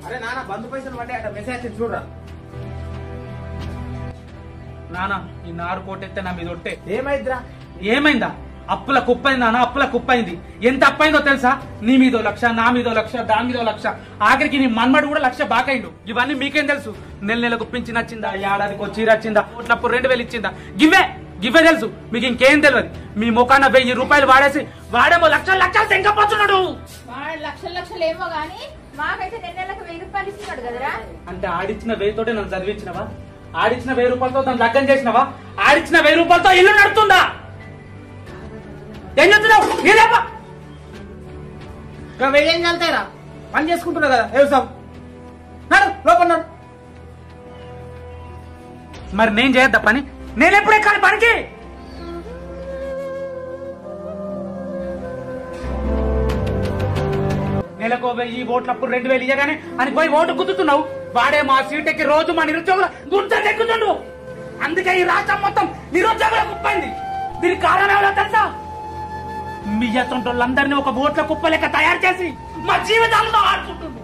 అరే నాన్న బంధు పైసలు పడ్డాయి అట మెసేజ్ వచ్చింది చూడరా నానా ఈ నారు కోటెత్తే నా మీద ఒట్టే ఏమైద్దిరా ఏమైందా అప్పుల కుప్పైంది నాన్న అప్పుల కుప్పైంది ఎంత అప్పైందో తెలుసా నీ మీదో లక్ష నా మీదో లక్ష దాని మీదో లక్ష ఆఖరికి నీ మన్మడు కూడా లక్ష బాకైండు ఇవన్నీ మీకేం తెలుసు నెల నెలకు పింఛన్ వచ్చిందా ఏడాదికి చీర వచ్చిందా ఓట్లప్పుడు రెండు వేలు ఇచ్చిందా గివ్వే గివ్వే తెలుసు మీకు ఇంకేం తెలియదు మీ ముఖాన వెయ్యి రూపాయలు వాడేసి వాడేమో లక్షలు లక్షలు తెంకపోతున్నాడు వాడు లక్షలు లక్షలు ఏమో గానీ మాకైతే నెల నెలకు వెయ్యి రూపాయలు ఇస్తున్నాడు కదరా అంటే ఆడిచ్చిన వెయ్యితోటే నన్ను చదివించినవా ఆడిచ్చిన వెయ్యి రూపాయలతో దాన్ని లగ్గం చేసినవా ఆడిచ్చిన వెయ్యి రూపాయలతో ఇల్లు నడుతుందా ఏం చెప్తున్నావు ఏదేపా ఇంకా వెయ్యి ఏం చల్తాయిరా పని చేసుకుంటున్నా కదా వ్యవసాయం నడు లోపల నడు మరి నేను చేయొద్దా పని నేను ఎప్పుడు ఎక్కాలి పనికి నెలకు వెయ్యి ఓట్లప్పుడు రెండు వేలు ఇయ్యగానే అని పోయి ఓటు గుద్దుతున్నావు వాడే మా సీట్ ఎక్కి రోజు మా నిరుద్యోగుల గుర్తు ఎక్కుతుండు అందుకే ఈ రాష్ట్రం మొత్తం నిరుద్యోగుల కుప్పైంది దీనికి కారణం ఎవరో తెలుసా మీ అతను ఒక ఓట్ల కుప్ప లెక్క తయారు చేసి మా జీవితాలతో ఆడుకుంటుండ్రు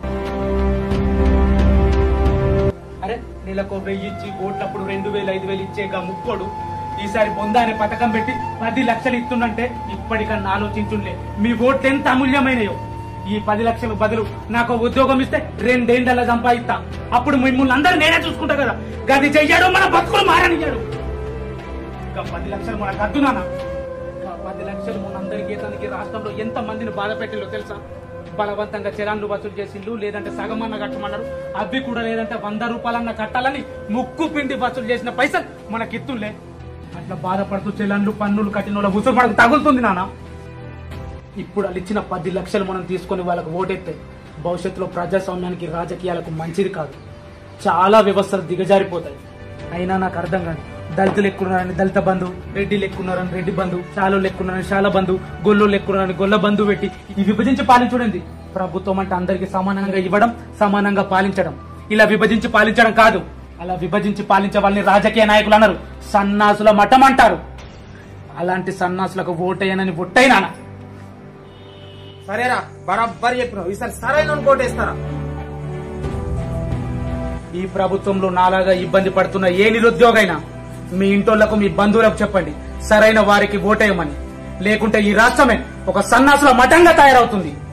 అరే నెలకు వెయ్యి ఇచ్చి ఓట్లప్పుడు రెండు వేలు ఐదు వేలు ఇచ్చేగా ముక్కోడు ఈసారి బొంద అనే పథకం పెట్టి పది లక్షలు ఇస్తుందంటే ఇప్పటికన్నా ఆలోచించుండే మీ ఓట్లు ఎంత అమూల్యమైనయో ఈ పది లక్షల బదులు నాకు ఉద్యోగం ఇస్తే రెండేండల సంపాదిస్తా అప్పుడు మిమ్మల్ని అందరూ నేనే చూసుకుంటా కదా గది చెయ్యాడు మన బతుకులు మారనియ్యాడు ఇంకా పది లక్షలు మన కద్దునానా ఇంకా పది లక్షలు మన అందరికీ తనకి రాష్ట్రంలో ఎంత మందిని బాధ పెట్టిలో తెలుసా బలవంతంగా చలాన్లు వసూలు చేసిండ్రు లేదంటే సగమన్న కట్టమన్నారు అవి కూడా లేదంటే వంద రూపాయలన్న కట్టాలని ముక్కు పిండి వసూలు చేసిన పైసలు మనకి ఇత్తులే అట్లా బాధపడుతూ చలాన్లు పన్నులు కట్టిన వాళ్ళ ఉసురు మనకు తగులుతుంది నాన్న ఇప్పుడు వాళ్ళు ఇచ్చిన పది లక్షలు మనం తీసుకొని వాళ్ళకు ఓటెత్తే భవిష్యత్తులో ప్రజాస్వామ్యానికి రాజకీయాలకు మంచిది కాదు చాలా వ్యవస్థలు దిగజారిపోతాయి అయినా నాకు అర్థం కాదు దళితులు ఎక్కున్నారని దళిత బంధు రెడ్డిలు ఎక్కున్నారని రెడ్డి బంధు శాలోలు ఎక్కున్నారని శాల బంధు గొల్లోళ్ళు ఎక్కున్నారని గొల్ల బంధు పెట్టి ఈ విభజించి పాలించుడండి ప్రభుత్వం అంటే అందరికి సమానంగా ఇవ్వడం సమానంగా పాలించడం ఇలా విభజించి పాలించడం కాదు అలా విభజించి పాలించే వాళ్ళని రాజకీయ నాయకులు అన్నారు సన్నాసుల మఠం అంటారు అలాంటి సన్నాసులకు ఓటేయనని ఒట్టైనా సరేరా బరాబర్ చెప్పినావు ఈసారి సరైన కోటేస్తారా ఈ ప్రభుత్వంలో నాలాగా ఇబ్బంది పడుతున్న ఏ నిరుద్యోగైనా మీ ఇంటోళ్లకు మీ బంధువులకు చెప్పండి సరైన వారికి ఓటేయమని లేకుంటే ఈ రాష్ట్రమే ఒక సన్నాసుల మఠంగా తయారవుతుంది